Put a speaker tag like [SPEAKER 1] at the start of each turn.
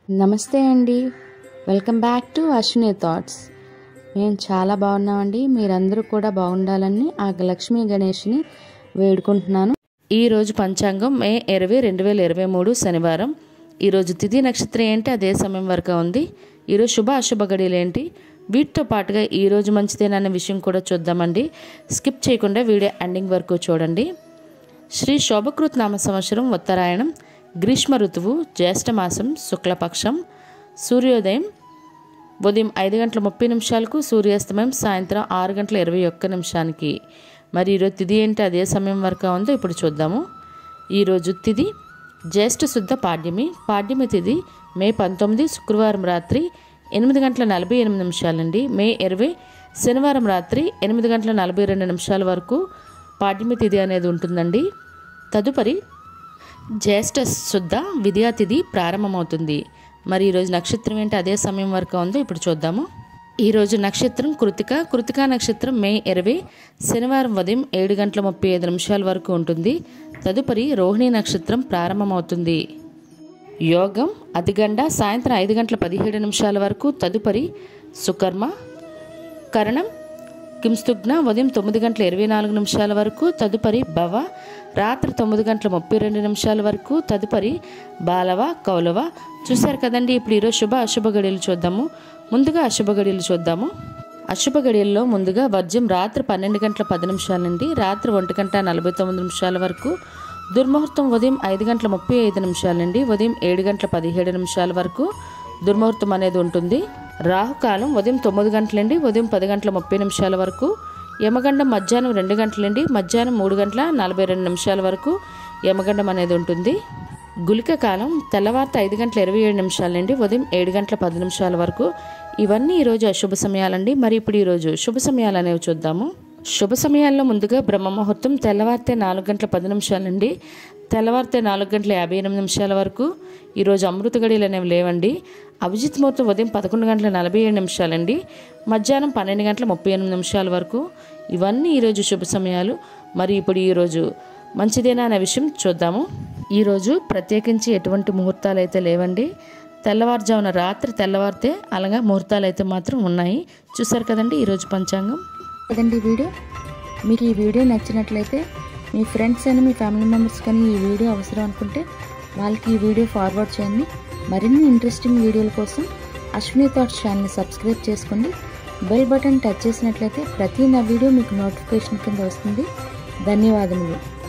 [SPEAKER 1] నమస్తే అండి welcome back to Ashwini thoughts మేము చాలా బాగున్నామండి మీరందరూ కూడా బాగుండాలని ఆ లక్ష్మీ గణేష్ని వేడుకుంటున్నాను ఈరోజు పంచాంగం మే ఇరవై రెండు వేల ఇరవై మూడు శనివారం ఈరోజు తిథి నక్షత్రం ఏంటి అదే సమయం వరకు ఉంది ఈరోజు శుభ అశుభ గడియలు ఏంటి వీటితో పాటుగా ఈరోజు మంచిదేనన్న విషయం కూడా చూద్దామండి స్కిప్ చేయకుండా వీడియో ఎండింగ్ వరకు చూడండి శ్రీ శోభకృత్ నామ సంవత్సరం ఉత్తరాయణం గ్రీష్మ ఋతువు జ్యేష్ఠమాసం శుక్లపక్షం సూర్యోదయం ఉదయం ఐదు గంటల ముప్పై నిమిషాలకు సూర్యాస్తమయం సాయంత్రం ఆరు గంటల ఇరవై ఒక్క నిమిషానికి మరి ఈరోజు తిథి ఏంటి అదే సమయం వరకు ఉందో ఇప్పుడు చూద్దాము ఈరోజు తిథి జ్యేష్ఠ శుద్ధ పాడ్యమి పాడ్యమి తిథి మే పంతొమ్మిది శుక్రవారం రాత్రి ఎనిమిది గంటల నలభై ఎనిమిది నిమిషాలండి మే ఇరవై శనివారం రాత్రి ఎనిమిది గంటల నలభై రెండు నిమిషాల వరకు పాడ్యమి తిథి అనేది ఉంటుందండి తదుపరి జ్యేష్ఠ శుద్ధ విద్యా తిథి ప్రారంభమవుతుంది మరి ఈరోజు నక్షత్రం ఏంటి అదే సమయం వరకు ఉందో ఇప్పుడు చూద్దాము ఈరోజు నక్షత్రం కృతిక కృతికా నక్షత్రం మే ఇరవై శనివారం ఉదయం ఏడు గంటల ముప్పై ఐదు నిమిషాల వరకు ఉంటుంది తదుపరి రోహిణి నక్షత్రం ప్రారంభమవుతుంది యోగం అతిగండ సాయంత్రం ఐదు గంటల పదిహేడు నిమిషాల వరకు తదుపరి సుకర్మ కరణం కింస్తుగ్న ఉదయం తొమ్మిది గంటల ఇరవై నాలుగు నిమిషాల వరకు తదుపరి భవ రాత్రి తొమ్మిది గంటల ముప్పై రెండు నిమిషాల వరకు తదుపరి బాలవ కౌలవ చూశారు కదండి ఇప్పుడు ఈరోజు శుభ అశుభ గడియలు చూద్దాము ముందుగా అశుభ గడియలు చూద్దాము అశుభ గడియల్లో ముందుగా వర్జ్యం రాత్రి పన్నెండు గంటల పది నిమిషాల నుండి రాత్రి ఒంటి గంట నలభై తొమ్మిది నిమిషాల వరకు దుర్ముహూర్తం ఉదయం ఐదు గంటల ముప్పై ఐదు నిమిషాల నుండి ఉదయం ఏడు గంటల పదిహేడు నిమిషాల వరకు దుర్ముహూర్తం అనేది ఉంటుంది రాహుకాలం ఉదయం తొమ్మిది గంటల నుండి ఉదయం పది గంటల ముప్పై నిమిషాల వరకు యమగండం మధ్యాహ్నం రెండు గంటల నుండి మధ్యాహ్నం మూడు గంటల నలభై రెండు నిమిషాల వరకు యమగండం అనేది ఉంటుంది గులిక కాలం తెల్లవారిత ఐదు గంటల ఇరవై ఏడు నిమిషాల నుండి ఉదయం ఏడు గంటల పది నిమిషాల వరకు ఇవన్నీ ఈరోజు అశుభ సమయాలండి మరి ఇప్పుడు ఈరోజు శుభ సమయాలు అనేవి చూద్దాము శుభ సమయాల్లో ముందుగా బ్రహ్మ ముహూర్తం తెల్లవారితే నాలుగు గంటల పది నిమిషాల నుండి తెల్లవారితే నాలుగు గంటల యాభై ఎనిమిది నిమిషాల వరకు ఈరోజు అమృత గడియలు అనేవి లేవండి అభిజిత్ ముహూర్తం ఉదయం పదకొండు గంటల నలభై ఏడు నిమిషాలండి మధ్యాహ్నం పన్నెండు గంటల ముప్పై ఎనిమిది నిమిషాల వరకు ఇవన్నీ ఈరోజు శుభ సమయాలు మరి ఇప్పుడు ఈరోజు మంచిదేనా అనే విషయం చూద్దాము ఈరోజు ప్రత్యేకించి ఎటువంటి ముహూర్తాలు అయితే లేవండి తెల్లవారుజామున రాత్రి తెల్లవారితే అలాగా ముహూర్తాలు అయితే మాత్రం ఉన్నాయి చూసారు కదండి ఈరోజు పంచాంగం
[SPEAKER 2] కదండి ఈ వీడియో మీకు ఈ వీడియో నచ్చినట్లయితే మీ ఫ్రెండ్స్ అని మీ ఫ్యామిలీ మెంబర్స్ కానీ ఈ వీడియో అవసరం అనుకుంటే వాళ్ళకి ఈ వీడియో ఫార్వర్డ్ చేయండి మరిన్ని ఇంట్రెస్టింగ్ వీడియోల కోసం అశ్విని థాట్స్ ఛానల్ని సబ్స్క్రైబ్ చేసుకోండి బెల్ బటన్ టచ్ చేసినట్లయితే ప్రతి నా వీడియో మీకు నోటిఫికేషన్ కింద వస్తుంది ధన్యవాదములు